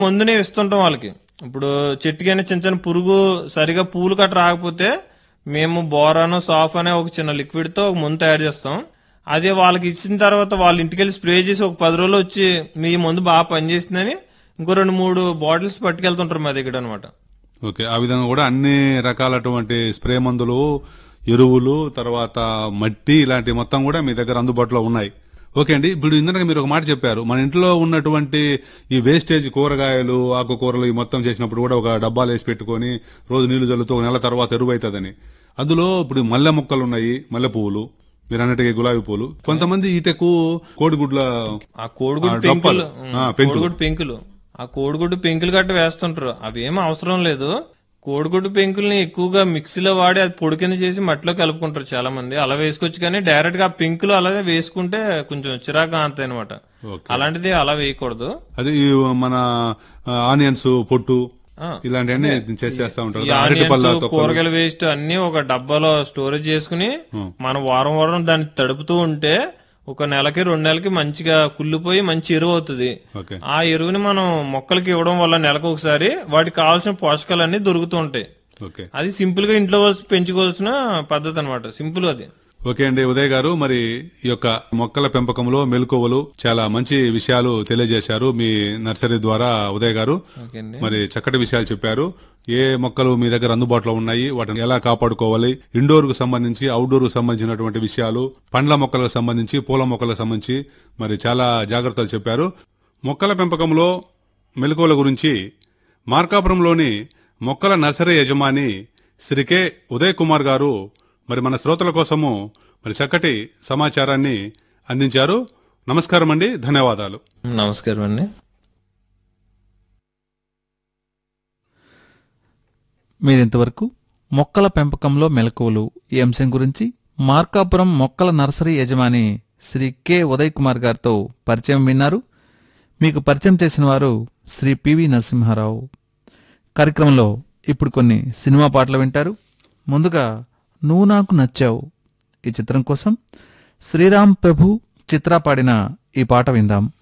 మందునే ఇస్తుంటాం వాళ్ళకి ఇప్పుడు చెట్టుకైనా చిన్న చిన్న పురుగు సరిగా పూలు కట్ట రాకపోతే మేము బోరాను సాఫ్ అనే ఒక చిన్న లిక్విడ్ తో ఒక మందు తయారు చేస్తాం అదే వాళ్ళకి ఇచ్చిన తర్వాత వాళ్ళ ఇంటికి వెళ్ళి స్ప్రే చేసి ఒక పది రోజులు వచ్చి మీ మందు బాగా పనిచేస్తుందని ఇంకో రెండు మూడు బాటిల్స్ పట్టుకెళ్తుంటారు మా దగ్గర అనమాట ఓకే ఆ విధంగా కూడా అన్ని రకాలటువంటి స్ప్రే మందులు ఎరువులు తర్వాత మట్టి ఇలాంటి మొత్తం కూడా మీ దగ్గర అందుబాటులో ఉన్నాయి ఓకే అండి ఇప్పుడు ఇందాక మీరు ఒక మాట చెప్పారు మన ఇంట్లో ఉన్నటువంటి ఈ వేస్టేజ్ కూరగాయలు ఆకుకూరలు ఈ మొత్తం చేసినప్పుడు కూడా ఒక డబ్బాలు వేసి పెట్టుకొని రోజు నీళ్లు చల్లుతూ ఒక నెల తర్వాత ఎరువు అవుతుందని అందులో ఇప్పుడు మల్లె మొక్కలు ఉన్నాయి మల్లె పువ్వులు మీరు అన్నట్టుగా గులాబీ పూలు కొంతమంది ఈటెకు కోడిగుడ్ల ఆ కోడిగుడ్డు ఆ, డొప్పలు. పెంకులు ఆ, ఉమ్, పెంకులు. కోడిగుడ్డు పెంకులు ఆ కోడిగుడ్డు పెంకులు గట్ట వేస్తుంటారు అవి ఏం అవసరం లేదు కోడిగుడ్డు పెంకుల్ని ఎక్కువగా మిక్సీలో వాడి అది పొడి కింద చేసి మట్టిలో కలుపుకుంటారు చాలా మంది అలా వేసుకోవచ్చు కానీ డైరెక్ట్ గా ఆ పెంకులు అలాగే వేసుకుంటే కొంచెం చిరాకు అంతే అనమాట ఓకే. అలాంటిది అలా వేయకూడదు అది ఈ మన ఆనియన్స్ పొట్టు ఆ. ఇలాంటివన్నీ చేసేస్తా ఈ ఉంటారు అరటి పళ్ళ ఆనియన్స్ తొక్కలు. కూరగాయల వేస్ట్ అన్ని ఒక డబ్బాలో స్టోరేజ్ చేసుకుని మనం వారం వారం దాన్ని తడుపుతూ ఉంటే ఒక నెలకి రెండు నెలలకి మంచిగా కుళ్ళిపోయి మంచి ఎరువు అవుతుంది ఓకే ఆ ఎరువుని మనం మొక్కలకి ఇవ్వడం వల్ల నెలకు ఒకసారి వాటికి కావాల్సిన పోషకాలన్నీ దొరుకుతూ ఉంటాయి ఓకే అది సింపుల్ గా ఇంట్లో వచ్చి పెంచుకోవాల్సిన పద్ధతి అనమాట సింపుల్ అది ఓకే అండి ఉదయ్ గారు మరి ఈ యొక్క మొక్కల పెంపకంలో మెలకువలు చాలా మంచి విషయాలు తెలియజేశారు మీ నర్సరీ ద్వారా ఉదయ్ గారు ఓకే అండి మరి చక్కటి విషయాలు చెప్పారు ఏ మొక్కలు మీ దగ్గర అందుబాటులో ఉన్నాయి వాటిని ఎలా కాపాడుకోవాలి ఇండోర్ కు సంబంధించి అవుట్డోర్ కు సంబంధించినటువంటి విషయాలు పండ్ల మొక్కలకు సంబంధించి పూల మొక్కలకు సంబంధించి మరి చాలా జాగ్రత్తలు చెప్పారు మొక్కల పెంపకంలో మెలకువల గురించి మార్కాపురంలోని మొక్కల నర్సరీ యజమాని శ్రీ కె ఉదయ్ కుమార్ గారు మరి మన శ్రోతల కోసము మరి చక్కటి సమాచారాన్ని అందించారు నమస్కారం అండి ధన్యవాదాలు నమస్కారం అండి మీరింతవరకు మొక్కల పెంపకంలో మెలకువలు ఈ అంశం గురించి మార్కాపురం మొక్కల నర్సరీ యజమాని శ్రీ కె ఉదయ్ కుమార్ గారితో పరిచయం విన్నారు మీకు పరిచయం చేసిన వారు శ్రీ పివి నరసింహారావు కార్యక్రమంలో ఇప్పుడు కొన్ని సినిమా పాటలు వింటారు ముందుగా నువ్వు నాకు నచ్చావు ఈ చిత్రం కోసం శ్రీరామ్ ప్రభు చిత్ర పాడిన ఈ పాట విందాం